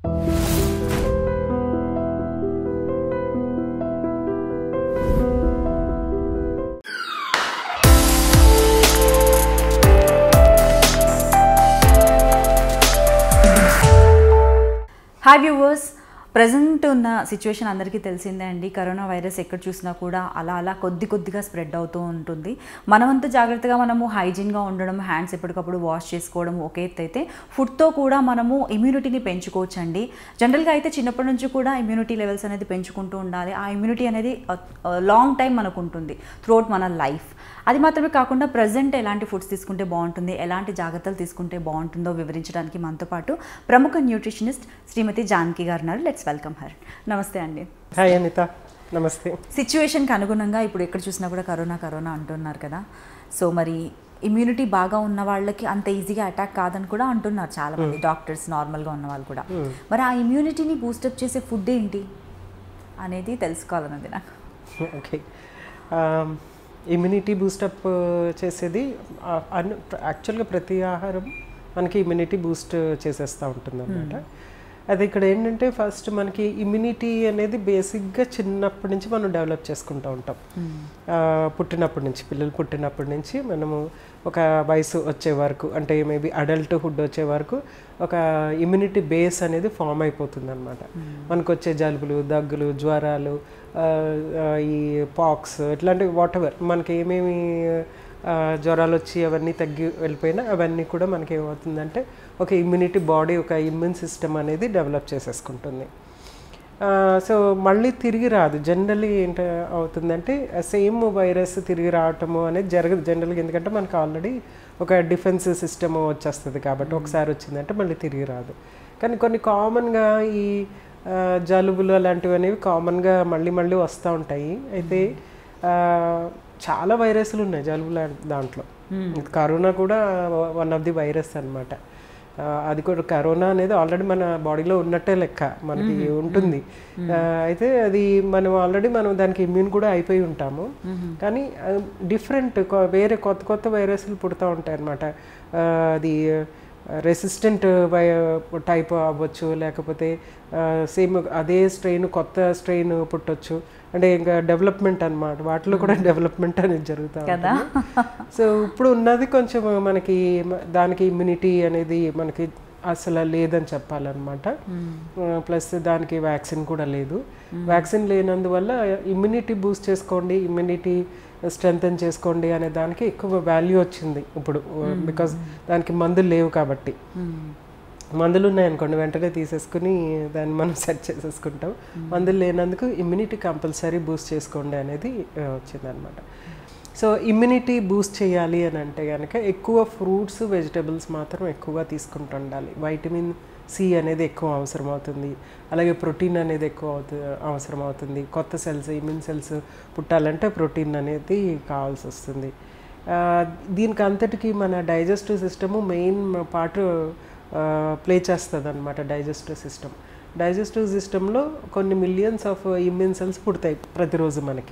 Hi viewers present ఉన్న situation అందరికీ తెలిసిందే అండి కరోనా వైరస్ ఎక్కడ చూసినా కూడా అలా అలా కొద్ది కొద్దిగా స్ప్రెడ్ అవుతూ ఉంటుంది మనమంతా జాగ్రత్తగా మనము హైజీన్గా ఉండడం హ్యాండ్స్ ఎప్పటికప్పుడు వాష్ చేసుకోవడం ఒక ఎత్తు అయితే ఫుడ్తో కూడా మనము ఇమ్యూనిటీని పెంచుకోవచ్చు అండి జనరల్గా అయితే చిన్నప్పటి నుంచి కూడా ఇమ్యూనిటీ లెవెల్స్ అనేది పెంచుకుంటూ ఉండాలి ఆ ఇమ్యూనిటీ అనేది లాంగ్ టైం మనకు ఉంటుంది త్రూఅవుట్ మన లైఫ్ అది మాత్రమే కాకుండా ప్రజెంట్ ఎలాంటి ఫుడ్స్ తీసుకుంటే బాగుంటుంది ఎలాంటి జాగ్రత్తలు తీసుకుంటే బాగుంటుందో వివరించడానికి మనతో పాటు ప్రముఖ న్యూట్రిషనిస్ట్ శ్రీమతి జానకి గారు ఉన్నారు లెట్స్ వెల్కమ్ హర్ నమస్తే అండి హాయ్ అనిత నమస్తే సిచ్యువేషన్కి అనుగుణంగా ఇప్పుడు ఎక్కడ చూసినా కూడా కరోనా కరోనా అంటున్నారు కదా సో మరి ఇమ్యూనిటీ బాగా ఉన్న వాళ్ళకి అంత ఈజీగా అటాక్ కాదని కూడా అంటున్నారు చాలా మంది డాక్టర్స్ నార్మల్గా ఉన్న వాళ్ళు కూడా మరి ఆ ఇమ్యూనిటీని బూస్టప్ చేసే ఫుడ్ ఏంటి అనేది తెలుసుకోవాలన్నది నాకు ఓకే ఇమ్యూనిటీ బూస్టప్ చేసేది ఆ, అన్ని యాక్చువల్గా ప్రతి ఆహారం మనకి ఇమ్యూనిటీ బూస్ట్ చేసేస్తూ ఉంటుంది అనమాట అది ఇక్కడ ఏంటంటే ఫస్ట్ మనకి ఇమ్యూనిటీ అనేది బేసిక్గా చిన్నప్పటి నుంచి మనం డెవలప్ చేసుకుంటూ ఉంటాం ఆ, పుట్టినప్పటి నుంచి పిల్లలు పుట్టినప్పటి నుంచి మనము ఒక వయసు వచ్చే వరకు అంటే మేబీ అడల్ట్హుడ్ వచ్చే వరకు ఒక ఇమ్యూనిటీ బేస్ అనేది ఫామ్ అయిపోతుంది అనమాట మనకు వచ్చే జలుబులు దగ్గులు జ్వరాలు ఆ, ఆ, ఈ పాక్స్ ఇట్లాంటివి వాట్ ఎవర్ మనకి ఏమేమి ఆ, జ్వరాలు వచ్చి అవన్నీ తగ్గి వెళ్ళిపోయినా అవన్నీ కూడా మనకి ఏమవుతుందంటే ఒక ఇమ్యూనిటీ బాడీ ఒక ఇమ్యూన్ సిస్టమ్ అనేది డెవలప్ చేసేసుకుంటుంది సో మళ్ళీ తిరిగి రాదు జనరల్లీ ఏంట అవుతుందంటే సేమ్ వైరస్ తిరిగి రావటము అనేది జరగదు జనరల్గా ఎందుకంటే మనకు ఆల్రెడీ ఒక డిఫెన్స్ సిస్టమ్ వచ్చేస్తుంది కాబట్టి ఒకసారి వచ్చిందంటే మళ్ళీ తిరిగి రాదు కానీ కొన్ని కామన్గా ఈ ఆ, జలుబులు అలాంటివి అనేవి కామన్గా మళ్ళీ మళ్ళీ వస్తూ ఉంటాయి అయితే ఆ, చాలా వైరస్లు ఉన్నాయి జలుబు లా- దాంట్లో కరోనా కూడా వన్ ఆఫ్ ది వైరస్ అనమాట అది కూడా కరోనా అనేది ఆల్రెడీ మన బాడీలో ఉన్నట్టే లెక్క మనకి ఉంటుంది ఆ, అయితే అది మనం ఆల్రెడీ మనం దానికి ఇమ్యూన్ కూడా అయిపోయి ఉంటాము కానీ డిఫరెంట్ వేరే కొత్త కొత్త వైరస్లు పుడుతూ ఉంటాయి అనమాట అది రెసిస్టెంట్ టైప్ అవ్వచ్చు లేకపోతే సేమ్ అదే స్ట్రెయిన్ కొత్త స్ట్రెయిన్ పుట్టొచ్చు అంటే ఇంకా డెవలప్మెంట్ అన్నమాట వాటిలో కూడా డెవలప్మెంట్ అనేది జరుగుతూ కదా సో ఇప్పుడు ఉన్నది కొంచెం మనకి మ- దానికి ఇమ్యూనిటీ అనేది మనకి అసలు లేదని చెప్పాలన్నమాట ప్లస్ దానికి వ్యాక్సిన్ కూడా లేదు వ్యాక్సిన్ లేనందువల్ల ఇమ్యూనిటీ బూస్ట్ చేసుకోండి ఇమ్యూనిటీ స్ట్రెంగ్తన్ చేసుకోండి అనే దానికి ఎక్కువ వాల్యూ వచ్చింది ఇప్పుడు బికాస్ దానికి మందులు లేవు కాబట్టి మందులు ఉన్నాయనుకోండి వెంటనే తీసేసుకుని దాన్ని మనం సెట్ చేసేసుకుంటాం మందులు లేనందుకు ఇమ్యూనిటీ కంపల్సరీ బూస్ట్ చేసుకోండి అనేది వచ్చిందనమాట సో ఇమ్యూనిటీ బూస్ట్ చేయాలి అని అంటే కనుక ఎక్కువ ఫ్రూట్స్ వెజిటబుల్స్ మాత్రం ఎక్కువగా తీసుకుంటూ ఉండాలి వైటమిన్ సి అనేది ఎక్కువ అవసరం అవుతుంది అలాగే ప్రోటీన్ అనేది ఎక్కువ అవుతు అవసరం అవుతుంది కొత్త సెల్స్ ఇమ్యూన్ సెల్స్ పుట్టాలంటే ప్రోటీన్ అనేది కావాల్సి వస్తుంది ఆ, దీనికి అంతటికి మన digestive system main part play చేస్తుంది అనమాట డైజెస్టివ్ సిస్టమ్ డైజెస్టివ్ సిస్టంలో కొన్ని మిలియన్స్ ఆఫ్ ఇమ్యూన్ సెల్స్ పుడతాయి ప్రతిరోజు మనకి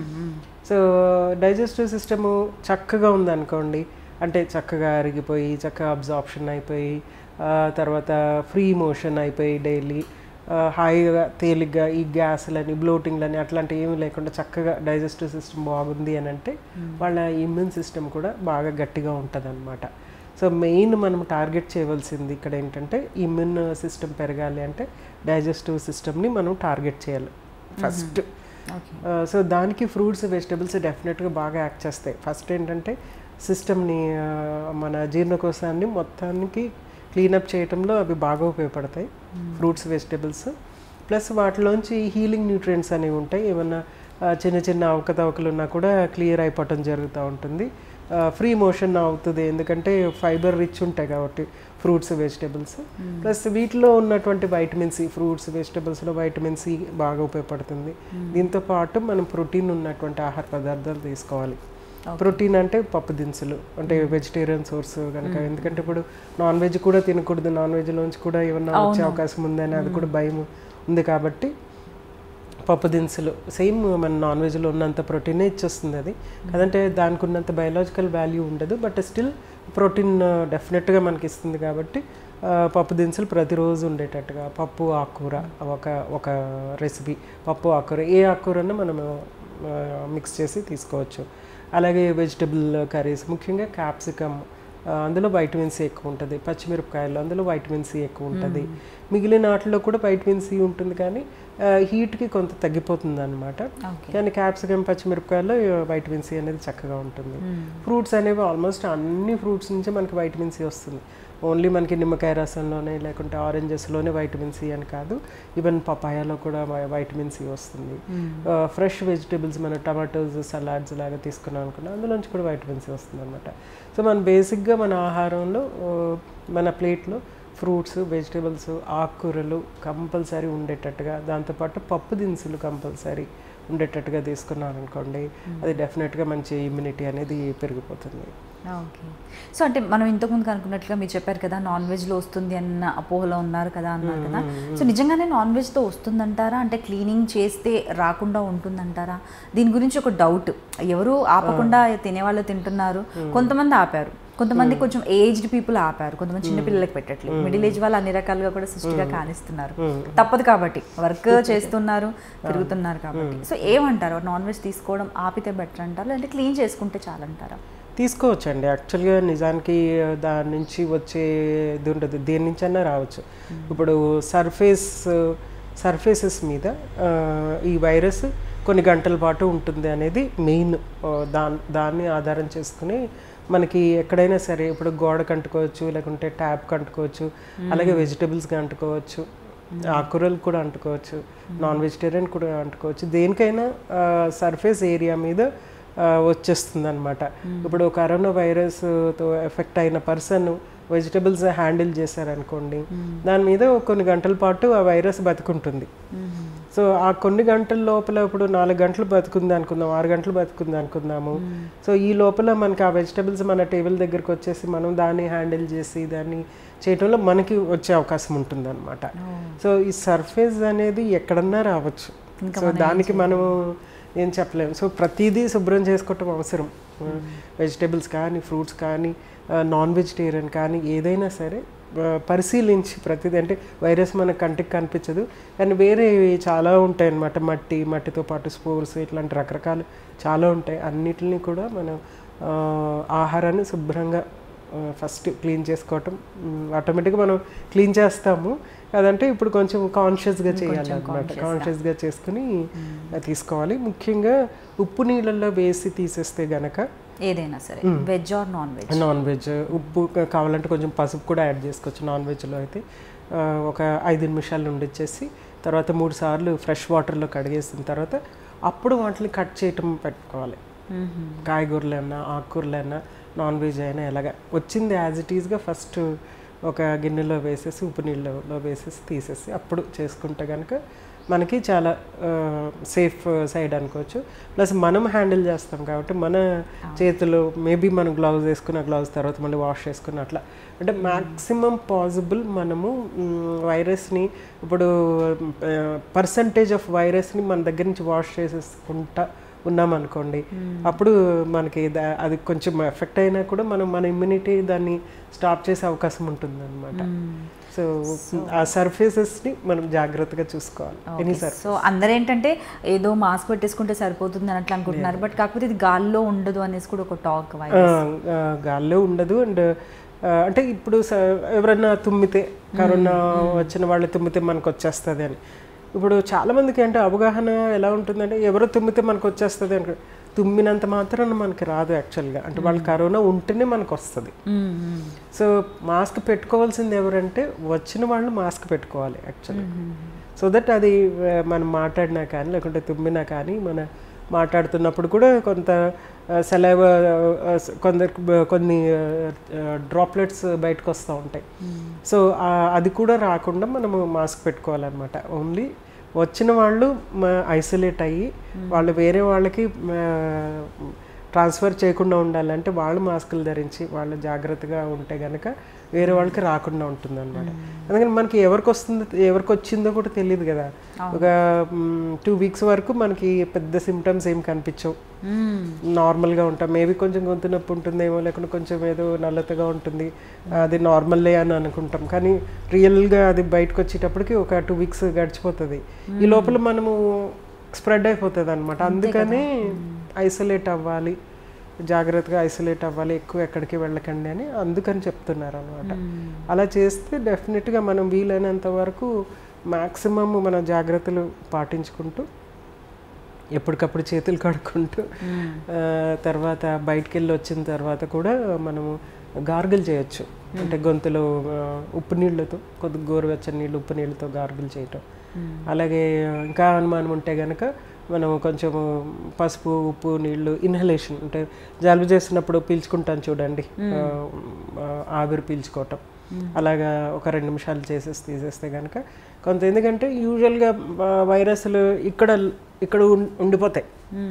సో డైజెస్టివ్ సిస్టము చక్కగా ఉందనుకోండి అంటే చక్కగా అరిగిపోయి చక్కగా అబ్జార్ప్షన్ అయిపోయి ఆ, తర్వాత ఫ్రీ మోషన్ అయిపోయి డైలీ హాయిగా తేలిగ్గా ఈ గ్యాస్లని బ్లోటింగ్లని అట్లాంటివి ఏమీ లేకుండా చక్కగా డైజెస్టివ్ సిస్టమ్ బాగుంది అని అంటే వాళ్ళ ఇమ్యూన్ సిస్టమ్ కూడా బాగా గట్టిగా ఉంటుంది సో మెయిన్ మనం టార్గెట్ చేయవలసింది ఇక్కడ ఏంటంటే ఇమ్యూన్ సిస్టమ్ పెరగాలి అంటే డైజెస్టివ్ సిస్టమ్ని మనం టార్గెట్ చేయాలి ఫస్ట్ ఓకే సో దానికి ఫ్రూట్స్ వెజిటబుల్స్ డెఫినెట్గా బాగా యాక్ట్ చేస్తాయి ఫస్ట్ ఏంటంటే సిస్టమ్ని మన జీర్ణకోశాన్ని మొత్తానికి క్లీనప్ చేయడంలో అవి బాగా ఉపయోగపడతాయి ఫ్రూట్స్ వెజిటబుల్స్ ప్లస్ వాటిలోంచి హీలింగ్ న్యూట్రియంట్స్ అనేవి ఉంటాయి ఏమన్నా ఆ, చిన్న చిన్న అవకతవకలు ఉన్నా కూడా క్లియర్ అయిపోవటం జరుగుతూ ఉంటుంది ఫ్రీ మోషన్ అవుతుంది ఎందుకంటే ఫైబర్ రిచ్ ఉంటాయి కాబట్టి ఫ్రూట్స్ వెజిటబుల్స్ ప్లస్ వీటిలో ఉన్నటువంటి వైటమిన్ సి ఫ్రూట్స్ వెజిటబుల్స్లో వైటమిన్ సి బాగా ఉపయోగపడుతుంది దీంతో పాటు మనం ప్రోటీన్ ఉన్నటువంటి ఆహార పదార్థాలు తీసుకోవాలి ప్రోటీన్ అంటే పప్పు దినుసులు అంటే వెజిటేరియన్ సోర్స్ కనుక ఎందుకంటే ఇప్పుడు నాన్ వెజ్ కూడా తినకూడదు నాన్ వెజ్లోంచి కూడా ఏమన్నా వచ్చే అవకాశం ఉందని అది కూడా భయం ఉంది కాబట్టి పప్పు దినుసులు సేమ్ మన నాన్ వెజ్లో ఉన్నంత ప్రోటీనే ఇచ్చేస్తుంది అది అదంటే దానికి ఉన్నంత బయలాజికల్ వాల్యూ ఉండదు బట్ స్టిల్ ప్రోటీన్ డెఫినెట్గా మనకి ఇస్తుంది కాబట్టి ఆ, పప్పు దినుసులు ప్రతిరోజు ఉండేటట్టుగా పప్పు ఆకుకూర ఒక ఒక రెసిపీ పప్పు ఆకుకూర ఏ ఆకుకూరను మనము మిక్స్ చేసి తీసుకోవచ్చు అలాగే వెజిటబుల్ కర్రీస్ ముఖ్యంగా క్యాప్సికమ్ అందులో వైటమిన్ సి ఎక్కువ ఉంటుంది పచ్చిమిరపకాయలు అందులో వైటమిన్ సి ఎక్కువ ఉంటుంది మిగిలిన వాటిలో కూడా వైటమిన్ సి ఉంటుంది కానీ హీట్కి కొంత తగ్గిపోతుంది అనమాట ఓకే కానీ క్యాప్సికమ్ పచ్చిమిరపకాయల్లో వైటమిన్ సి అనేది చక్కగా ఉంటుంది ఫ్రూట్స్ అనేవి ఆల్మోస్ట్ అన్ని ఫ్రూట్స్ నుంచి మనకి వైటమిన్ సి వస్తుంది ఓన్లీ మనకి నిమ్మకాయ రసంలోనే లేకుంటే ఆరెంజెస్లోనే వైటమిన్ సి అని కాదు ఈవెన్ పపాయాలో కూడా వై- వైటమిన్ సి వస్తుంది ఫ్రెష్ వెజిటేబుల్స్ మన టమాటోస్ సలాడ్స్ లాగా తీసుకున్నాం అనుకున్నా అందులోంచి కూడా వైటమిన్ సి వస్తుంది అనమాట సో మన బేసిక్గా మన ఆహారంలో ఆ, మన ప్లేట్లో ఫ్రూట్స్ వెజిటేబుల్స్ ఆకుకూరలు కంపల్సరీ ఉండేటట్టుగా దాంతోపాటు పప్పు దినుసులు కంపల్సరీ ఉండేటట్టుగా తీసుకున్నాం అనుకోండి అది డెఫినెట్గా మంచి ఇమ్యూనిటీ అనేది పెరిగిపోతుంది ఓకే సో అంటే మనం ఇంతకుముందు అనుకున్నట్లుగా మీరు చెప్పారు కదా నాన్ వెజ్లో వస్తుంది అన్న అపోహలో ఉన్నారు కదా అన్నారు కదా సో నిజంగానే నాన్ వెజ్తో వస్తుందంటారా అంటే క్లీనింగ్ చేస్తే రాకుండా ఉంటుందంటారా దీని గురించి ఒక డౌట్ ఎవరు ఆపకుండా తినేవాళ్ళు తింటున్నారు కొంతమంది ఆపారు కొంతమంది కొంచెం ఏజ్డ్ పీపుల్ ఆపారు కొంతమంది చిన్న పిల్లలకి పెట్టట్లేదు మిడిల్ ఏజ్ వాళ్ళు అన్ని రకాలుగా కూడా సృష్టిగా కానిస్తున్నారు తప్పదు కాబట్టి వర్క్ చేస్తున్నారు తిరుగుతున్నారు కాబట్టి సో ఏమంటారు నాన్ వెజ్ తీసుకోవడం ఆపితే బెటర్ అంటారు లేదంటే క్లీన్ చేసుకుంటే చాలంటారా తీసుకోవచ్చండి యాక్చువల్గా నిజానికి దాని నుంచి వచ్చేది ఉండదు దేని నుంచైనా రావచ్చు ఇప్పుడు సర్ఫేస్ సర్ఫేసెస్ మీద ఆ, ఈ వైరస్ కొన్ని గంటల పాటు ఉంటుంది అనేది మెయిన్ దాన్ దాన్ని ఆధారం చేసుకుని మనకి ఎక్కడైనా సరే ఇప్పుడు గోడకు అంటుకోవచ్చు లేకుంటే ట్యాప్కి అంటుకోవచ్చు అలాగే వెజిటబుల్స్కి అంటుకోవచ్చు ఆకుకూరలు కూడా అంటుకోవచ్చు నాన్ వెజిటేరియన్ కూడా అంటుకోవచ్చు దేనికైనా సర్ఫేస్ ఏరియా మీద వచ్చేస్తుంది అనమాట ఇప్పుడు కరోనా వైరస్తో ఎఫెక్ట్ అయిన పర్సన్ వెజిటబుల్స్ హ్యాండిల్ చేశారనుకోండి దాని మీద కొన్ని గంటల పాటు ఆ వైరస్ బతుకుంటుంది సో ఆ కొన్ని గంటల లోపల ఇప్పుడు నాలుగు గంటలు బతుకుంది అనుకుందాం ఆరు గంటలు బతుకుంది అనుకుందాము సో ఈ లోపల మనకి ఆ వెజిటబుల్స్ మన టేబుల్ దగ్గరకు వచ్చేసి మనం దాన్ని హ్యాండిల్ చేసి దాన్ని చేయటంలో మనకి వచ్చే అవకాశం ఉంటుంది అనమాట సో ఈ సర్ఫేస్ అనేది ఎక్కడన్నా రావచ్చు సో దానికి మనము ఏం చెప్పలేము సో ప్రతిదీ శుభ్రం చేసుకోవటం అవసరం వెజిటేబుల్స్ కానీ ఫ్రూట్స్ కానీ నాన్ వెజిటేరియన్ కానీ ఏదైనా సరే ఆ, పరిశీలించి ప్రతిదీ అంటే వైరస్ మన కంటికి కనిపించదు కానీ వేరే చాలా ఉంటాయి అన్నమాట మట్టి మట్టితో పాటు స్పోర్స్ ఇట్లాంటి రకరకాలు చాలా ఉంటాయి అన్నిటిని కూడా మనం ఆ, ఆహారాన్ని శుభ్రంగా ఫస్ట్ క్లీన్ చేసుకోవటం ఆటోమేటిక్గా మనం క్లీన్ చేస్తాము అదంటే ఇప్పుడు కొంచెం కాన్షియస్గా చేయాలి అనమాట కాన్షియస్గా చేసుకుని తీసుకోవాలి ముఖ్యంగా ఉప్పు నీళ్ళల్లో వేసి తీసేస్తే గనక ఏదైనా సరే veg or non veg non veg ఉప్పు కా- కావాలంటే కొంచెం పసుపు కూడా యాడ్ చేసుకోవచ్చు నాన్ వెజ్లో అయితే ఆ, ఒక ఐదు నిమిషాలు ఉండిచ్చేసి తర్వాత మూడు సార్లు ఫ్రెష్ వాటర్లో కడిగేసిన తర్వాత అప్పుడు వాటిని కట్ చేయటం పెట్టుకోవాలి కాయగూరలైనా ఆకుకూరలైనా నాన్ వెజ్ అయినా ఎలాగ వచ్చింది యాజ్ ఇట్ ఈస్గా ఫస్ట్ ఒక గిన్నెలో వేసేసి ఉప్పు నీళ్ళలో వేసేసి తీసేసి అప్పుడు చేసుకుంటే కనుక మనకి చాలా సేఫ్ సైడ్ అనుకోవచ్చు ప్లస్ మనం హ్యాండిల్ చేస్తాం కాబట్టి మన చేతులు మేబీ మనం గ్లౌజ్ వేసుకున్న గ్లౌజ్ తర్వాత మళ్ళీ వాష్ చేసుకుని అట్లా అంటే మ్యాక్సిమం పాసిబుల్ మనము వైరస్ని ఇప్పుడు పర్సంటేజ్ ఆఫ్ వైరస్ని మన దగ్గర నుంచి వాష్ చేసేసుకుంటా ఉన్నామనుకోండి అప్పుడు మనకి దా- అది కొంచెం ఎఫెక్ట్ అయినా కూడా మనం మన ఇమ్యూనిటీ దాన్ని స్టాప్ చేసే అవకాశం ఉంటుంది అనమాట సో ఆ సర్ఫేసెస్ని మనం జాగ్రత్తగా చూసుకోవాలి ఎనీ సర్ సో అందరూ ఏంటంటే ఏదో మాస్క్ పెట్టేసుకుంటే సరిపోతుంది అని అట్లా అనుకుంటున్నారు బట్ కాకపోతే ఇది గాల్లో ఉండదు అనేసి కూడా ఒక టాక్ గాల్లో ఉండదు అండ్ అంటే ఇప్పుడు స- ఎవరన్నా తుమ్మితే కరోనా వచ్చిన వాళ్ళు తుమ్మితే మనకు వచ్చేస్తుంది అని ఇప్పుడు చాలా మందికి అంటే అవగాహన ఎలా ఉంటుందంటే ఎవరో తుమ్మితే మనకు వచ్చేస్తుంది అనుకో తుమ్మినంత మాత్రాన మనకి రాదు యాక్చువల్గా అంటే వాళ్ళు కరోనా ఉంటేనే మనకు వస్తుంది సో మాస్క్ పెట్టుకోవాల్సింది ఎవరంటే వచ్చిన వాళ్ళు మాస్క్ పెట్టుకోవాలి యాక్చువల్గా సో దట్ అది ఆ, మనం మాట్లాడినా కానీ లేకుంటే తుమ్మినా కానీ మన మాట్లాడుతున్నప్పుడు కూడా కొంత సెలైవ కొందరికి బ- కొన్ని డ్రాప్లెట్స్ బయటకు వస్తూ ఉంటాయి సో ఆ, అది కూడా రాకుండా మనము మాస్క్ పెట్టుకోవాలన్నమాట ఓన్లీ వచ్చిన వాళ్ళు ఐసోలేట్ అయ్యి వాళ్ళు వేరే వాళ్ళకి ట్రాన్స్ఫర్ చేయకుండా ఉండాలంటే వాళ్ళు మాస్కులు ధరించి వాళ్ళు జాగ్రత్తగా ఉంటే కనుక వేరే వాళ్ళకి రాకుండా ఉంటుంది అనమాట అందుకని మనకి ఎవరికి వస్తుందో ఎవరికి వచ్చిందో కూడా తెలియదు కదా ఒక టూ వీక్స్ వరకు మనకి పెద్ద సిమ్టమ్స్ ఏం కనిపించవు నార్మల్గా ఉంటాం మేబీ కొంచెం గొంతు నొప్పి ఉంటుందేమో లేకుంటే కొంచెం ఏదో నల్లతగా ఉంటుంది అది నార్మల్లే అని అనుకుంటాం కానీ రియల్గా అది బయటకు వచ్చేటప్పటికి ఒక టూ వీక్స్ గడిచిపోతుంది ఈ లోపల మనము స్ప్రెడ్ అయిపోతుంది అనమాట అందుకని ఐసోలేట్ అవ్వాలి జాగ్రత్తగా ఐసోలేట్ అవ్వాలి ఎక్కువ ఎక్కడికి వెళ్ళకండి అని అందుకని చెప్తున్నారు అనమాట అలా చేస్తే డెఫినెట్గా మనం వీలైనంత వరకు మ్యాక్సిమం మన జాగ్రత్తలు పాటించుకుంటూ ఎప్పటికప్పుడు చేతులు కడుక్కుంటూ ఆ, తర్వాత బయటికి వెళ్ళి వచ్చిన తర్వాత కూడా మనము గార్గిల్ చేయొచ్చు అంటే గొంతులో ఆ, ఉప్పు నీళ్ళతో కొద్ది గోరువెచ్చని నీళ్ళు ఉప్పు నీళ్ళతో గార్గిల్ చేయటం అలాగే ఇంకా అనుమానం ఉంటే కనుక మనం కొంచెం పసుపు ఉప్పు నీళ్ళు ఇన్హలేషన్ అంటే జలుబు చేసినప్పుడు పీల్చుకుంటాం చూడండి ఆ, ఆ, ఆవిరి పీల్చుకోవటం అలాగా ఒక రెండు నిమిషాలు చేసేసి తీసేస్తే కనుక కొంత ఎందుకంటే యూజువల్గా వైరస్లు ఇక్కడ ఇక్కడ ఉం- ఉండిపోతాయి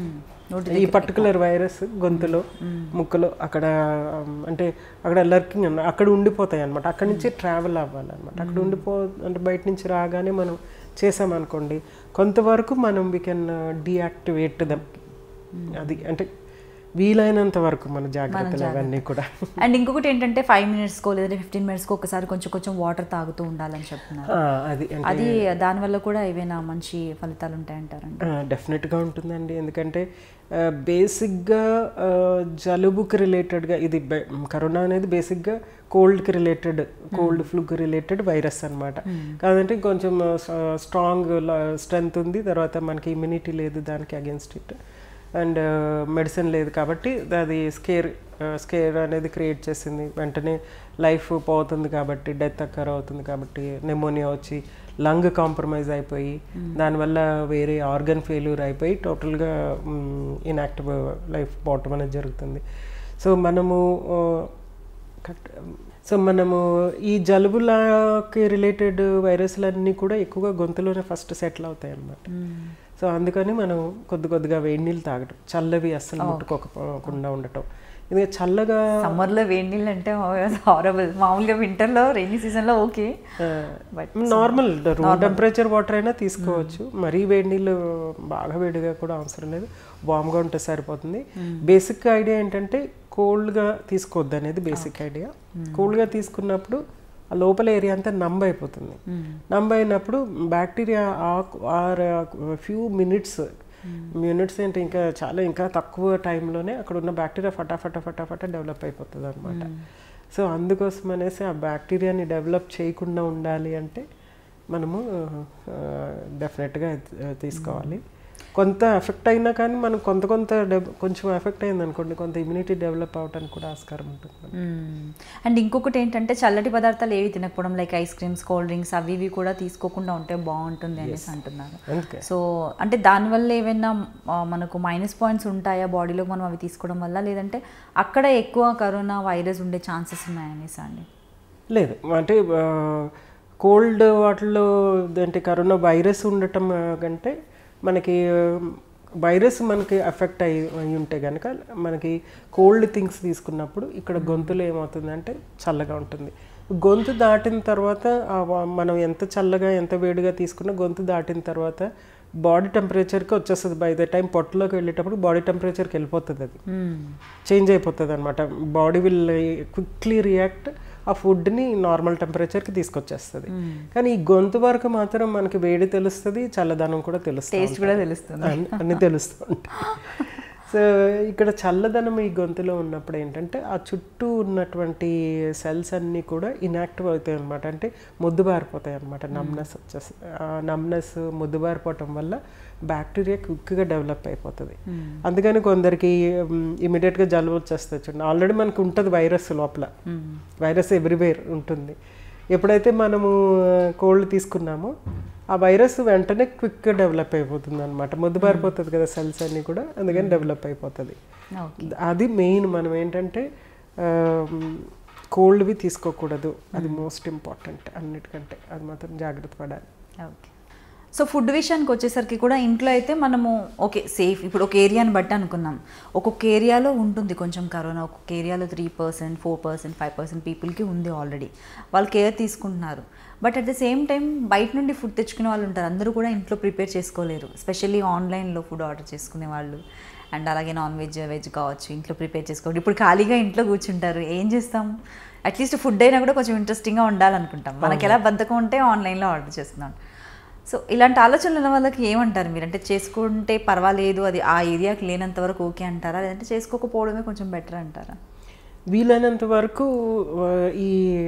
ఈ పర్టికులర్ వైరస్ గొంతులో ముక్కులో అక్కడ um, అంటే అక్కడ లర్కింగ్ అన్న అక్కడ ఉండిపోతాయి అనమాట అక్కడి నుంచి ట్రావెల్ అవ్వాలన్నమాట అక్కడ ఉండిపో అంటే బయట నుంచి రాగానే మనం చేసామనుకోండి కొంతవరకు మనం వీ కెన్ డియాక్టివేట్ దమ్ అది అంటే వీలైనంత వరకు మన జాగ్రత్తలు అవన్నీ కూడా అండ్ ఇంకొకటి ఏంటంటే ఫైవ్ మినిట్స్కో లేదా ఫిఫ్టీన్ మినిట్స్కో ఒకసారి కొంచెం కొంచెం వాటర్ తాగుతూ ఉండాలని చెప్తున్నారు ఆ, అది అంటే అది దానివల్ల కూడా ఏవైనా మంచి ఫలితాలు ఉంటాయంటారండి డెఫినెట్గా ఉంటుందండి ఎందుకంటే బేసిక్గా జలుబుకి రిలేటెడ్గా ఇది బె- కరోనా అనేది బేసిక్గా కోల్డ్కి రిలేటెడ్ కోల్డ్ ఫ్లూకి రిలేటెడ్ వైరస్ అనమాట కాదంటే కొంచెం స్ట్రాంగ్ స్ట్రెంగ్త్ ఉంది తర్వాత మనకి ఇమ్యూనిటీ లేదు దానికి అగేన్స్ట్ ఇట్ అండ్ మెడిసిన్ లేదు కాబట్టి అది స్కేర్ స్కేర్ అనేది క్రియేట్ చేసింది వెంటనే లైఫ్ పోతుంది కాబట్టి డెత్ అక్కర్ అవుతుంది కాబట్టి నెమోనియా వచ్చి లంగ్ కాంప్రమైజ్ అయిపోయి దానివల్ల వేరే ఆర్గన్ ఫెయిల్యూర్ అయిపోయి టోటల్గా ఇన్యాక్టివ్ లైఫ్ పోవటం అనేది జరుగుతుంది సో మనము ఆ, కరెక్ట్ సో మనము ఈ జలుబులకి రిలేటెడ్ వైరస్లన్నీ కూడా ఎక్కువగా గొంతులోనే ఫస్ట్ సెటిల్ అవుతాయి అన్నమాట సో అందుకని మనం కొద్ది కొద్దిగా వేడి నీళ్ళు తాగటం చల్లవి అస్సలు ముట్టుకోకుండా ఉండటం ఇది చల్లగా సమ్మర్లో వేడి నీళ్ళు అంటే హారబుల్ మామూలుగా వింటర్లో రైనీ సీజన్లో okay But normal room temperature water అయినా తీసుకోవచ్చు మరీ వేడి నీళ్ళు బాగా వేడిగా కూడా అవసరం లేదు వామ్గా ఉంటే సరిపోతుంది బేసిక్ ఐడియా ఏంటంటే కోల్డ్గా తీసుకోవద్దు అనేది బేసిక్ ఐడియా కోల్డ్గా తీసుకున్నప్పుడు ఆ లోపల ఏరియా అంతా నంబ్ అయిపోతుంది నంబ్ అయినప్పుడు bacteria or few minutes minutes ఏంటి ఇంకా చాలా ఇంకా తక్కువ టైంలోనే అక్కడ ఉన్న బ్యాక్టీరియా ఫటాఫట ఫటాఫట డెవలప్ అయిపోతుంది అనమాట సో అందుకోసం అనేసి ఆ బ్యాక్టీరియాని డెవలప్ చేయకుండా ఉండాలి అంటే మనము డెఫినెట్గా తీసుకోవాలి కొంత ఎఫెక్ట్ అయినా కానీ మనం కొంత కొంత డెవ- కొంచెం ఎఫెక్ట్ అయింది అనుకోండి కొంత ఇమ్యూనిటీ డెవలప్ అవడానికి కూడా ఆస్కారం ఉంటుంది మనకి. అండ్ ఇంకొకటి ఏంటంటే చల్లటి పదార్థాలు ఏవి తినకపోవడం like ice creams cold drinks అవి ఇవి కూడా తీసుకోకుండా ఉంటే బాగుంటుంది అనేసి అంటున్నారు అందుకే సో అంటే దానివల్ల ఏమైనా ఆ, మనకు మైనస్ పాయింట్స్ ఉంటాయా బాడీలో మనం అవి తీసుకోవడం వల్ల లేదంటే అక్కడ ఎక్కువ కరోనా వైరస్ ఉండే ఛాన్సెస్ ఉన్నాయనేసి అండి లేదు అంటే కోల్డ్ వాటిల్లో అంటే కరోనా వైరస్ ఉండటం ఆ, కంటే మనకి వైరస్ మనకి ఎఫెక్ట్ అయి అయి ఉంటే కనుక మనకి కోల్డ్ థింగ్స్ తీసుకున్నప్పుడు ఇక్కడ గొంతులో ఏమవుతుందంటే చల్లగా ఉంటుంది గొంతు దాటిన తర్వాత ఆ వా- మనం ఎంత చల్లగా ఎంత వేడిగా తీసుకున్నా గొంతు దాటిన తర్వాత బాడీ టెంపరేచర్కి వచ్చేస్తుంది బై ద టైం పొట్టలోకి వెళ్ళేటప్పుడు బాడీ టెంపరేచర్కి వెళ్ళిపోతుంది అది చేంజ్ అయిపోతుంది అనమాట బాడీ విల్ క్విక్లీ రియాక్ట్ ఆ ఫుడ్ని నార్మల్ టెంపరేచర్కి తీసుకొచ్చేస్తుంది కానీ ఈ గొంతు వరకు మాత్రం మనకి వేడి తెలుస్తుంది చల్లదనం కూడా తెలుస్తుంది టేస్ట్ కూడా తెలుస్తుంది అన్ని అన్ని తెలుస్తూ ఉంటాయి సో ఇక్కడ చల్లదనం ఈ గొంతులో ఉన్నప్పుడు ఏంటంటే ఆ చుట్టూ ఉన్నటువంటి సెల్స్ అన్నీ కూడా ఇనాక్టివ్ అవుతాయి అనమాట అంటే ముద్దుబారిపోతాయి అనమాట నమ్నెస్ వచ్చేసి ఆ నమ్నెస్ ముద్దుబారిపోవటం వల్ల బ్యాక్టీరియా క్విక్గా డెవలప్ అయిపోతుంది అందుకని కొందరికి ఇమీడియట్గా జలుబు వచ్చేస్తుంది చూడండి ఆల్రెడీ మనకు ఉంటుంది వైరస్ లోపల వైరస్ ఎవ్రీవేర్ ఉంటుంది ఎప్పుడైతే మనము కోల్డ్ తీసుకున్నామో ఆ వైరస్ వెంటనే క్విక్గా డెవలప్ అయిపోతుంది అనమాట ముద్దుబారిపోతుంది కదా సెల్స్ అన్నీ కూడా అందుకని డెవలప్ అయిపోతుంది ఓకే అది మెయిన్ మనం ఏంటంటే కోల్డ్వి తీసుకోకూడదు అది మోస్ట్ ఇంపార్టెంట్ అన్నిటికంటే అది మాత్రం జాగ్రత్త పడాలి ఓకే సో ఫుడ్ విషయానికి వచ్చేసరికి కూడా ఇంట్లో అయితే మనము ఓకే సేఫ్ ఇప్పుడు ఒక ఏరియాని బట్టి అనుకున్నాం ఒక్కొక్క ఏరియాలో ఉంటుంది కొంచెం కరోనా ఒక్కొక్క ఏరియాలో three percent four percent five percent పీపుల్కి ఉంది ఆల్రెడీ వాళ్ళు కేర్ తీసుకుంటున్నారు but at the same time బయట నుండి ఫుడ్ తెచ్చుకునే వాళ్ళు ఉంటారు అందరూ కూడా ఇంట్లో ప్రిపేర్ చేసుకోలేరు స్పెషల్లీ ఆన్లైన్లో ఫుడ్ ఆర్డర్ చేసుకునే వాళ్ళు అండ్ అలాగే నాన్ వెజ్ వెజ్ కావచ్చు ఇంట్లో ప్రిపేర్ చేసుకోవాలి ఇప్పుడు ఖాళీగా ఇంట్లో కూర్చుంటారు ఏం చేస్తాం అట్లీస్ట్ ఫుడ్ అయినా కూడా కొంచెం ఇంట్రెస్టింగ్గా ఉండాలనుకుంటాం మనకి ఎలా బద్ధకం ఉంటే ఆన్లైన్లో ఆర్డర్ చేస్తున్నాం సో ఇలాంటి ఆలోచనలు ఉన్న వాళ్ళకి ఏమంటారు మీరు అంటే చేసుకుంటే పర్వాలేదు అది ఆ ఏరియాకి లేనంత వరకు ఓకే అంటారా లేదంటే చేసుకోకపోవడమే కొంచెం బెటర్ అంటారా వీలైనంత వరకు ఆ, ఈ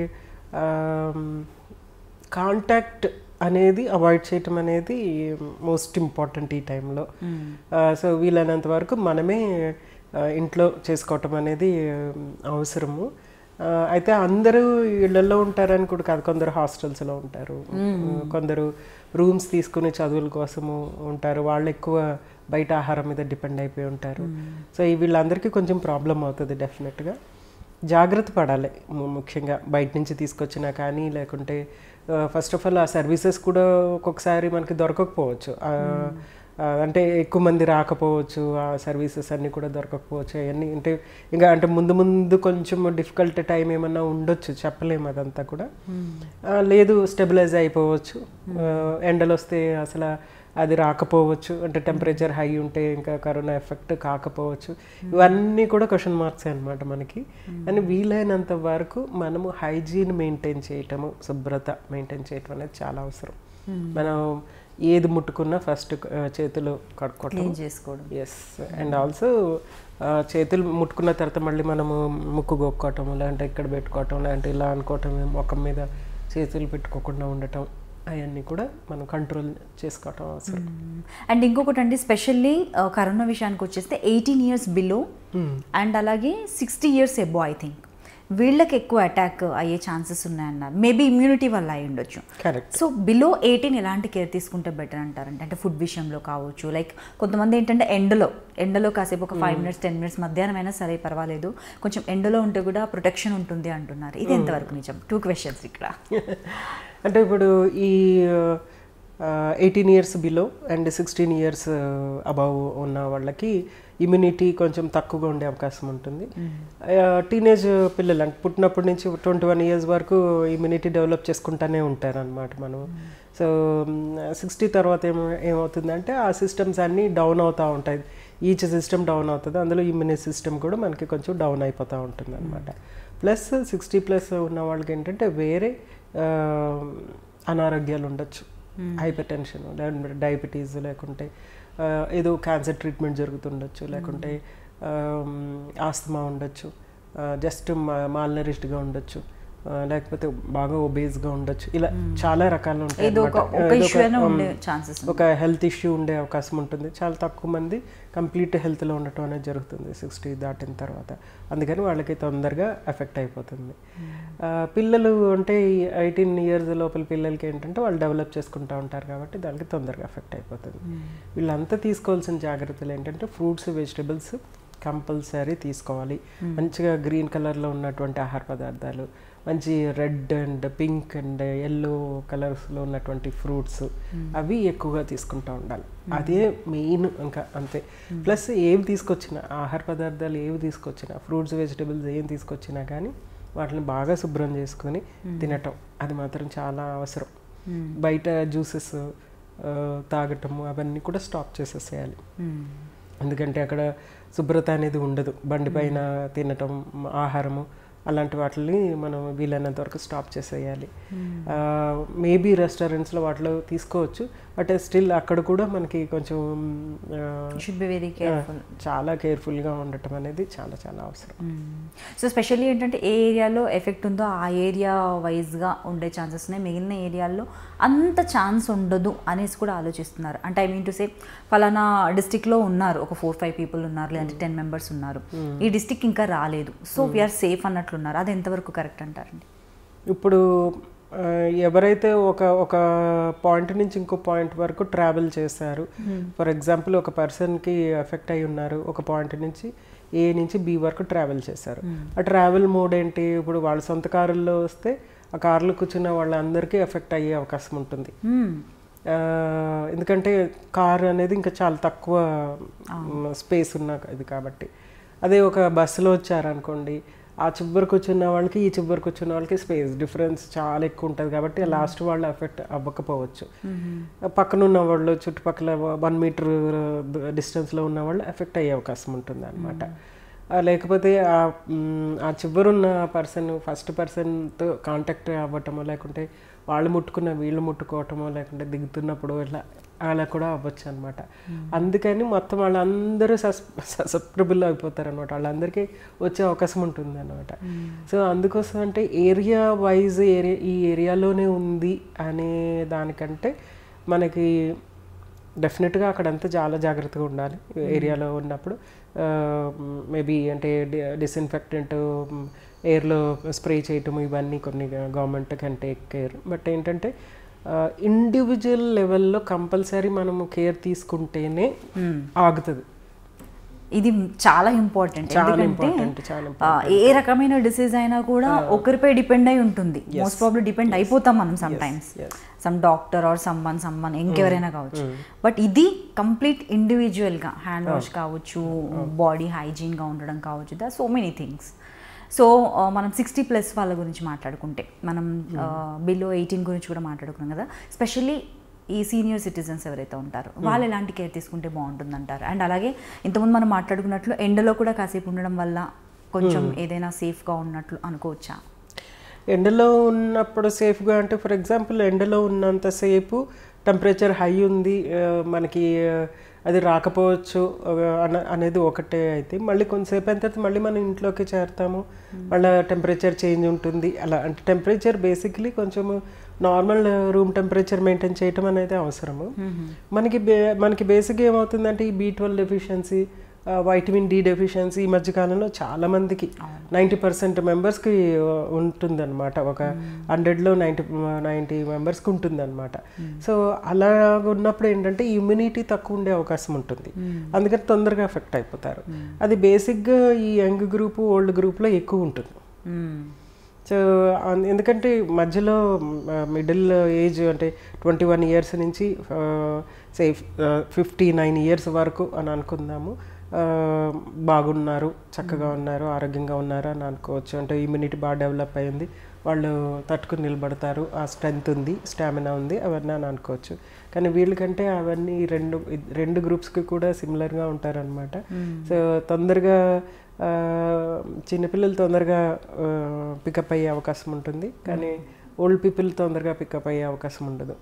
కాంటాక్ట్ అనేది అవాయిడ్ చేయటం అనేది మోస్ట్ ఇంపార్టెంట్ ఈ టైంలో సో వీలైనంత వరకు మనమే ఆ, ఇంట్లో చేసుకోవటం అనేది ఉమ్, అవసరము ఆ, అయితే అందరూ ఇళ్లలో ఉంటారని కూడా కాదు కొందరు హాస్టల్స్లో ఉంటారు కొందరు రూమ్స్ తీసుకుని చదువుల కోసము ఉంటారు వాళ్ళు ఎక్కువ బయట ఆహారం మీద డిపెండ్ అయిపోయి ఉంటారు సో ఈ వీళ్ళందరికీ కొంచెం ప్రాబ్లం అవుతుంది డెఫినెట్గా జాగ్రత్త పడాలి ము- ముఖ్యంగా బయట నుంచి తీసుకొచ్చినా కానీ లేకుంటే ఫస్ట్ ఆఫ్ ఆల్ ఆ సర్వీసెస్ కూడా ఒక్కొక్కసారి మనకి దొరకకపోవచ్చు ఆ, ఆ, అంటే ఎక్కువ మంది రాకపోవచ్చు ఆ సర్వీసెస్ అన్నీ కూడా దొరకకపోవచ్చు అవన్నీ అంటే ఇంకా అంటే ముందు ముందు కొంచెం డిఫికల్ట్ టైం ఏమన్నా ఉండొచ్చు చెప్పలేము అదంతా కూడా ఆ, లేదు స్టెబిలైజ్ అయిపోవచ్చు ఆ, ఎండలు వస్తే అసలు అది రాకపోవచ్చు అంటే టెంపరేచర్ హై ఉంటే ఇంకా కరోనా ఎఫెక్ట్ కాకపోవచ్చు ఇవన్నీ కూడా క్వశ్చన్ మార్క్స్ అన్నమాట మనకి అని వీలైనంత వరకు మనము హైజీన్ మెయింటైన్ చేయటము శుభ్రత మెయింటైన్ చేయటం అనేది చాలా అవసరం మనం ఏది ముట్టుకున్నా ఫస్ట్ చేతులు కడుక్కోవటం క్లీన్ చేసుకోవడం ఎస్ అండ్ ఆల్సో చేతులు ముట్టుకున్న తర్వాత మళ్ళీ మనము ముక్కు గొక్కోవటం లేదంటే ఇక్కడ పెట్టుకోవటం లేదంటే ఇలా అనుకోవటం ముఖం మీద చేతులు పెట్టుకోకుండా ఉండటం అవన్నీ కూడా మనం కంట్రోల్ చేసుకోవటం అవసరం అండ్ ఇంకొకటి అండి స్పెషల్లీ కరోనా విషయానికి వచ్చేస్తే ఎయిటీన్ ఇయర్స్ బిలో అండ్ అలాగే sixty years above I think వీళ్ళకి ఎక్కువ అటాక్ అయ్యే ఛాన్సెస్ ఉన్నాయన్నారు మేబీ ఇమ్యూనిటీ వల్ల అయి ఉండొచ్చు కరెక్ట్ సో బిలో ఎయిటీన్ ఎలాంటి కేర్ తీసుకుంటే బెటర్ అంటారంటే అంటే ఫుడ్ విషయంలో కావచ్చు లైక్ కొంతమంది ఏంటంటే ఎండలో ఎండలో కాసేపు ఒక ఫైవ్ మినిట్స్ టెన్ మినిట్స్ మధ్యాహ్నం అయినా సరే పర్వాలేదు కొంచెం ఎండలో ఉంటే కూడా ప్రొటెక్షన్ ఉంటుంది అంటున్నారు ఇది ఎంతవరకు నిజం టూ క్వశ్చన్స్ ఇక్కడ అంటే ఇప్పుడు ఈ eighteen years below and sixteen years above ఉన్న వాళ్ళకి ఇమ్యూనిటీ కొంచెం తక్కువగా ఉండే అవకాశం ఉంటుంది టీనేజ్ పిల్లలు అంటే పుట్టినప్పటి నుంచి ట్వంటీ వన్ ఇయర్స్ వరకు ఇమ్యూనిటీ డెవలప్ చేసుకుంటానే ఉంటారు అనమాట మనం సో సిక్స్టీ తర్వాత ఏమ ఏమవుతుందంటే ఆ సిస్టమ్స్ అన్నీ డౌన్ అవుతూ ఉంటాయి ఈచ్ సిస్టమ్ డౌన్ అవుతుంది అందులో ఇమ్యూనిటీ సిస్టమ్ కూడా మనకి కొంచెం డౌన్ అయిపోతూ ఉంటుంది అనమాట ప్లస్ సిక్స్టీ ప్లస్ ఉన్న వాళ్ళకి ఏంటంటే వేరే ఆ, అనారోగ్యాలు ఉండొచ్చు హైపర్ టెన్షన్ లేకుంటే డయాబెటీస్ లేకుంటే ఆ, ఏదో క్యాన్సర్ ట్రీట్మెంట్ జరుగుతుండొచ్చు లేకుంటే ఆస్తమా ఉండొచ్చు జస్ట్ మాల్నరిష్డ్గా ఉండొచ్చు ఆ, లేకపోతే బాగా ఒబేస్గా ఉండొచ్చు ఇలా చాలా రకాలు ఉంటాయి ఏదో ఒక అన్నమాట. ఒక ఏదో ఇష్యూ అయినా um, ఉండే ఛాన్సెస్ ఒక హెల్త్ ఇష్యూ ఉండే అవకాశం ఉంటుంది చాలా తక్కువ మంది కంప్లీట్ హెల్త్లో ఉండటం అనేది జరుగుతుంది సిక్స్టీ దాటిన తర్వాత అందుకని వాళ్ళకి తొందరగా ఎఫెక్ట్ అయిపోతుంది ఆ, పిల్లలు అంటే ఎయిటీన్ ఇయర్స్ లోపల పిల్లలకి ఏంటంటే వాళ్ళు డెవలప్ చేసుకుంటూ ఉంటారు కాబట్టి దానికి తొందరగా ఎఫెక్ట్ అయిపోతుంది వీళ్ళంతా తీసుకోవాల్సిన జాగ్రత్తలు ఏంటంటే ఫ్రూట్స్ వెజిటబుల్స్ కంపల్సరీ తీసుకోవాలి మంచిగా గ్రీన్ కలర్లో ఉన్నటువంటి ఆహార పదార్థాలు మంచి red and pink and yellow కలర్స్లో ఉన్నటువంటి ఫ్రూట్స్ అవి ఎక్కువగా తీసుకుంటూ ఉండాలి అదే మెయిన్ ఇంకా అంతే ప్లస్ ఏవి తీసుకొచ్చినా ఆహార పదార్థాలు ఏవి తీసుకొచ్చినా ఫ్రూట్స్ వెజిటబుల్స్ ఏం తీసుకొచ్చినా కానీ వాటిని బాగా శుభ్రం చేసుకొని తినటం అది మాత్రం చాలా అవసరం బయట జ్యూసెస్ తాగటము అవన్నీ కూడా స్టాప్ చేసేసేయాలి ఎందుకంటే అక్కడ శుభ్రత అనేది ఉండదు బండి పైన తినటం ఆహారము అలాంటి వాటిని మనం వీలైనంత వరకు స్టాప్ చేసేయాలి మేబీ రెస్టారెంట్స్లో వాటిలో తీసుకోవచ్చు బట్ స్టిల్ అక్కడ కూడా మనకి కొంచెం ఆ, షుడ్ బి వెరీ కేర్ఫుల్ చాలా కేర్ఫుల్గా ఉండటం అనేది చాలా చాలా అవసరం సో స్పెషల్లీ ఏంటంటే ఏ ఏరియాలో ఎఫెక్ట్ ఉందో ఆ ఏరియా వైజ్గా ఉండే ఛాన్సెస్ ఉన్నాయి మిగిలిన ఏరియాల్లో అంత ఛాన్స్ ఉండదు అనేసి కూడా ఆలోచిస్తున్నారు అంటే ఐ మీన్ టు సే ఫలానా డిస్టిక్లో ఉన్నారు ఒక ఫోర్ ఫైవ్ పీపుల్ ఉన్నారు లేదంటే టెన్ మెంబర్స్ ఉన్నారు ఈ డిస్టిక్ ఇంకా రాలేదు సో వీఆర్ సేఫ్ అన్నట్లున్నారు అది ఎంతవరకు కరెక్ట్ అంటారండి ఇప్పుడు ఆ, ఎవరైతే ఒక ఒక పాయింట్ నుంచి ఇంకో పాయింట్ వరకు ట్రావెల్ చేశారు ఫర్ ఎగ్జాంపుల్ ఒక పర్సన్కి ఎఫెక్ట్ అయి ఉన్నారు ఒక పాయింట్ నుంచి ఏ నుంచి బి వరకు ట్రావెల్ చేశారు ఆ ట్రావెల్ మోడ్ ఏంటి ఇప్పుడు వాళ్ళ సొంత కారుల్లో వస్తే ఆ కారులో కూర్చున్న వాళ్ళందరికీ ఎఫెక్ట్ అయ్యే అవకాశం ఉంటుంది ఆ, ఎందుకంటే కార్ అనేది ఇంకా చాలా తక్కువ స్పేస్ ఉన్న ఇది కాబట్టి అదే ఒక బస్సులో వచ్చారనుకోండి ఆ చివరికి కూర్చున్న వాళ్ళకి ఈ చివరికి కూర్చున్న వాళ్ళకి స్పేస్ డిఫరెన్స్ చాలా ఎక్కువ ఉంటుంది కాబట్టి లాస్ట్ వాళ్ళు ఎఫెక్ట్ అవ్వకపోవచ్చు పక్కన ఉన్న వాళ్ళు చుట్టుపక్కల వన్ మీటర్ డిస్టెన్స్లో ఉన్న వాళ్ళు ఎఫెక్ట్ అయ్యే అవకాశం ఉంటుంది అనమాట లేకపోతే ఆ మ్, ఆ చివరున్న పర్సన్ ఫస్ట్ పర్సన్తో కాంటాక్ట్ అవ్వటమో లేకుంటే వాళ్ళు ముట్టుకున్న వీళ్ళు ముట్టుకోవటమో లేకుంటే దిగుతున్నప్పుడు ఇట్లా అలా కూడా అవ్వచ్చు అనమాట అందుకని మొత్తం వాళ్ళందరూ సస్ ససెప్టబుల్ అయిపోతారు అనమాట వాళ్ళందరికీ వచ్చే అవకాశం ఉంటుంది అనమాట సో అందుకోసం అంటే ఏరియా వైజ్ ఏరియా ఈ ఏరియాలోనే ఉంది అనే దానికంటే మనకి డెఫినెట్గా అక్కడంతా చాలా జాగ్రత్తగా ఉండాలి ఏరియాలో ఉన్నప్పుడు మేబీ అంటే డిస్ఇన్ఫెక్టెంట్ ఎయిర్లో స్ప్రే చేయటం ఇవన్నీ కొన్ని government can take care but ఏంటంటే ఇండివిజువల్ లెవెల్లో కంపల్సరీ మనము కేర్ తీసుకుంటేనే ఆగుతుంది ఇది చాలా ఇంపార్టెంట్ చాలా ఎందుకంటే ఇంపార్టెంట్ చాలా ఆ, ఏ రకమైన డిసీజ్ అయినా కూడా ఒకరిపై డిపెండ్ అయి ఉంటుంది మోస్ట్ ప్రాబ్లీ డిపెండ్ అయిపోతాం మనం sometimes yes. Some doctor or someone someone ఇంకెవరైనా కావచ్చు బట్ ఇది కంప్లీట్ ఇండివిజువల్గా హ్యాండ్ వాష్ కావచ్చు బాడీ హైజీన్గా ఉండడం కావచ్చు the so many things so మనం సిక్స్టీ ప్లస్ వాళ్ళ గురించి మాట్లాడుకుంటే మనం బిలో ఎయిటీన్ గురించి కూడా మాట్లాడుకున్నాం కదా స్పెషల్లీ ఈ సీనియర్ సిటిజన్స్ ఎవరైతే ఉంటారో వాళ్ళు ఎలాంటి కేర్ తీసుకుంటే బాగుంటుంది అంటారు అండ్ అలాగే ఇంతకుముందు మనం మాట్లాడుకున్నట్లు ఎండలో కూడా కాసేపు ఉండడం వల్ల కొంచెం ఏదైనా సేఫ్గా ఉన్నట్లు అనుకోవచ్చా ఎండలో ఉన్నప్పుడు సేఫ్గా అంటే ఫర్ ఎగ్జాంపుల్ ఎండలో ఉన్నంతసేపు టెంపరేచర్ హై ఉంది ఆ, మనకి ఆ, అది రాకపోవచ్చు ఆ, అన- అనేది ఒకటే అయితే మళ్ళీ కొంతసేపు అయిన తర్వాత మళ్ళీ మనం ఇంట్లోకి చేరుతాము మళ్ళీ టెంపరేచర్ చేంజ్ ఉంటుంది అలా అంటే టెంపరేచర్ బేసిక్లీ కొంచెం నార్మల్ రూమ్ టెంపరేచర్ మెయింటైన్ చేయటం అనేది అవసరము మనకి బే మనకి బేసిక్గా ఏమవుతుందంటే ఈ B twelve deficiency vitamin D deficiency ఈ మధ్య కాలంలో చాలా మందికి నైంటీ పర్సెంట్ మెంబర్స్కి ఉంటుందన్నమాట ఒక హండ్రెడ్లో నైంటీ నైంటీ మెంబర్స్కి ఉంటుందన్నమాట సో అలా ఉన్నప్పుడు ఏంటంటే ఇమ్యూనిటీ తక్కువ ఉండే అవకాశం ఉంటుంది అందుకని తొందరగా ఎఫెక్ట్ అయిపోతారు అది బేసిక్గా ఈ యంగ్ గ్రూప్ ఓల్డ్ గ్రూప్లో ఎక్కువ ఉంటుంది సో అన్- ఎందుకంటే మధ్యలో మిడిల్ ఏజ్ అంటే ట్వంటీ వన్ ఇయర్స్ నుంచి సే ఫిఫ్టీ నైన్ ఇయర్స్ వరకు అని అనుకుందాము ఆ, బాగున్నారు చక్కగా ఉన్నారు ఆరోగ్యంగా ఉన్నారు అని అనుకోవచ్చు అంటే ఇమ్యూనిటీ బాగా డెవలప్ అయింది వాళ్ళు తట్టుకుని నిలబడతారు ఆ స్ట్రెంగ్త్ ఉంది స్టామినా ఉంది అవన్నీ అని అనుకోవచ్చు కానీ వీళ్ళకంటే అవన్నీ రెండు రెండు గ్రూప్స్కి కూడా సిమిలర్గా ఉంటారనమాట సో తొందరగా ఆ, చిన్నపిల్లలు తొందరగా పికప్ అయ్యే అవకాశం ఉంటుంది కానీ ఓల్డ్ పీపుల్ తొందరగా పికప్ అయ్యే అవకాశం ఉండదు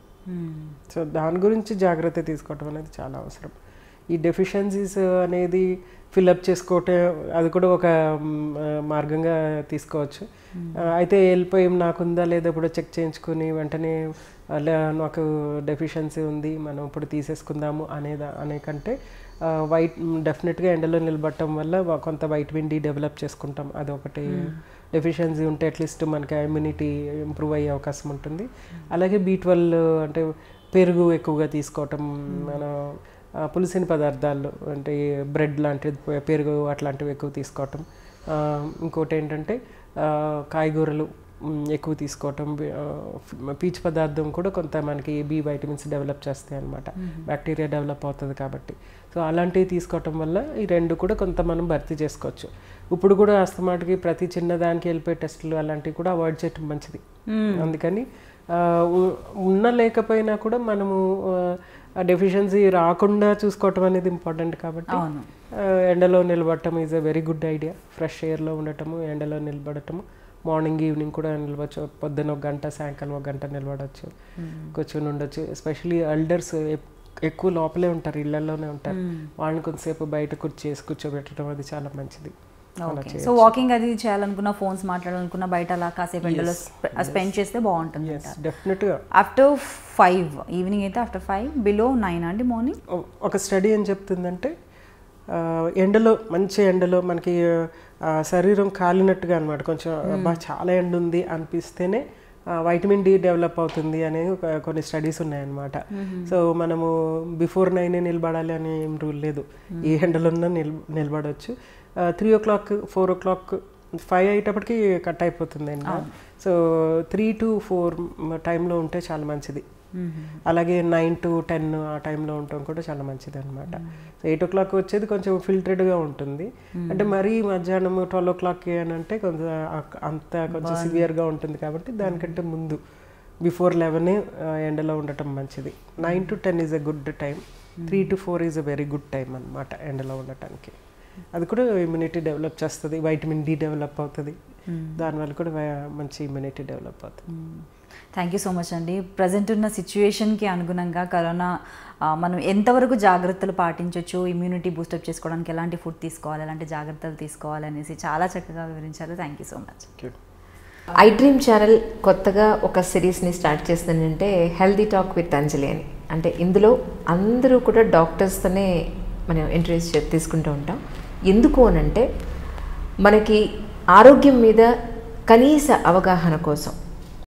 సో దాని గురించి జాగ్రత్త తీసుకోవటం అనేది చాలా అవసరం ఈ డెఫిషియన్సీస్ అనేది ఫిల్అప్ చేసుకోవటం అది కూడా ఒక మ్, ఆ, మార్గంగా తీసుకోవచ్చు ఆ, అయితే వెళ్ళిపోయి నాకుందా లేదా ఇప్పుడు చెక్ చేయించుకుని వెంటనే ఆ, లే- నాకు డెఫిషియన్సీ ఉంది మనం ఇప్పుడు తీసేసుకుందాము అనేదా అనే కంటే ఆ, వైట్ డెఫినెట్గా ఎండలో నిలబడటం వల్ల వ- కొంత వైటమిన్ డి డెవలప్ చేసుకుంటాం అదొకటి డెఫిషియన్సీ ఉంటే అట్లీస్ట్ మనకి ఇమ్యూనిటీ ఇంప్రూవ్ అయ్యే అవకాశం ఉంటుంది అలాగే బీ ట్వెల్వ్ అంటే పెరుగు ఎక్కువగా తీసుకోవటం మన ఆ, పులిసిన పదార్థాలు అంటే బ్రెడ్ లాంటిది పె- పెరుగు అట్లాంటివి ఎక్కువ తీసుకోవటం ఆ, ఇంకోటి ఏంటంటే ఆ, కాయగూరలు మ్, ఎక్కువ తీసుకోవటం బి- ఆ, ఫ్- పీచు పదార్థం కూడా కొంత మనకి బి వైటమిన్స్ డెవలప్ చేస్తాయి అనమాట బ్యాక్టీరియా డెవలప్ అవుతుంది కాబట్టి సో అలాంటివి తీసుకోవటం వల్ల ఈ రెండు కూడా కొంత మనం భర్తీ చేసుకోవచ్చు ఇప్పుడు కూడా అస్తమాటికి ప్రతి చిన్నదానికి వెళ్ళిపోయి టెస్టులు అలాంటివి కూడా అవాయిడ్ చేయటం మంచిది అందుకని ఆ, ఉ- ఉన్న లేకపోయినా కూడా మనము ఆ డెఫిషియన్సీ రాకుండా చూసుకోవటం అనేది ఇంపార్టెంట్ కాబట్టి అవును ఆ, ఎండలో నిలబడటం is a very good idea fresh ఎయిర్లో ఉండటము ఎండలో నిలబడటము మార్నింగ్ ఈవినింగ్ కూడా నిలవచ్చు పొద్దున ఒక గంట సాయంకాలం ఒక గంట నిలబడవచ్చు కూర్చొని ఉండొచ్చు ఎస్పెషలీ ఎల్డర్స్ ఎక్కువ లోపలే ఉంటారు ఇళ్లలోనే ఉంటారు వాళ్ళని కొంతసేపు బయట కూర్చేసి కూర్చోబెట్టడం అది చాలా మంచిది అలా ఓకే సో వాకింగ్ అది చేయాలనుకున్న ఫోన్స్ మాట్లాడాలనుకున్న బయట అలా కాసేపు ఎండలో స్పెండ్ చేస్తే బాగుంటుంది ఎస్ డెఫినెట్గా ఆఫ్టర్ ఫైవ్ ఈవినింగ్ అయితే ఆఫ్టర్ ఫైవ్ బిలో నైన్ అండి మార్నింగ్ ఒక స్టడీ ఏం చెప్తుందంటే ఆ, ఎండలో మంచి ఎండలో మనకి ఆ, శరీరం కాలినట్టుగా అనమాట కొంచెం అబ్బా చాలా ఎండ ఉంది అనిపిస్తేనే వైటమిన్ డి డెవలప్ అవుతుంది అనే ఒక కొన్ని స్టడీస్ ఉన్నాయన్నమాట సో మనము బిఫోర్ నైన్ నిలబడాలి అనే ఏం రూల్ లేదు ఏ ఎండలోన్నా నిల్ నిలబడవచ్చు three o'clock four o'clock five అయ్యేటప్పటికి కట్ అయిపోతుంది ఎండ సో త్రీ టు ఫోర్ టైంలో ఉంటే చాలా మంచిది అలాగే నైన్ టు టెన్ ఆ టైంలో ఉండటం కూడా చాలా మంచిది అనమాట ఎయిట్ ఓ క్లాక్ వచ్చేది కొంచెం ఫిల్టర్డ్గా ఉంటుంది అంటే మరీ మధ్యాహ్నం ట్వెల్వ్ ఓ క్లాక్కి అని అంటే కొంచెం ఆ- అంత కొంచెం సివియర్గా ఉంటుంది కాబట్టి దానికంటే ముందు బిఫోర్ లెవెన్ ఎండలో ఉండటం మంచిది nine to ten is a good time three to four is a very good time అనమాట ఎండలో ఉండటానికి అది కూడా ఇమ్యూనిటీ డెవలప్ చేస్తుంది వైటమిన్ డి డెవలప్ అవుతుంది దానివల్ల కూడా వా- మంచి ఇమ్యూనిటీ డెవలప్ అవుతుంది థ్యాంక్ యూ సో మచ్ అండి ప్రజెంట్ ఉన్న సిచ్యువేషన్కి అనుగుణంగా కరోనా ఆ, మనం ఎంతవరకు జాగ్రత్తలు పాటించవచ్చు ఇమ్యూనిటీ బూస్టప్ చేసుకోవడానికి ఎలాంటి ఫుడ్ తీసుకోవాలి ఎలాంటి జాగ్రత్తలు తీసుకోవాలి అనేసి చాలా చక్కగా వివరించారు thank you so much thank you I dream channel కొత్తగా ఒక సిరీస్ని స్టార్ట్ చేస్తుందంటే హెల్దీ టాక్ విత్ అంజలి అని అంటే ఇందులో అందరూ కూడా డాక్టర్స్తోనే మనం ఇంటర్వ్యూస్ చే- తీసుకుంటూ ఉంటాం ఎందుకు అనంటే మనకి ఆరోగ్యం మీద కనీస అవగాహన కోసం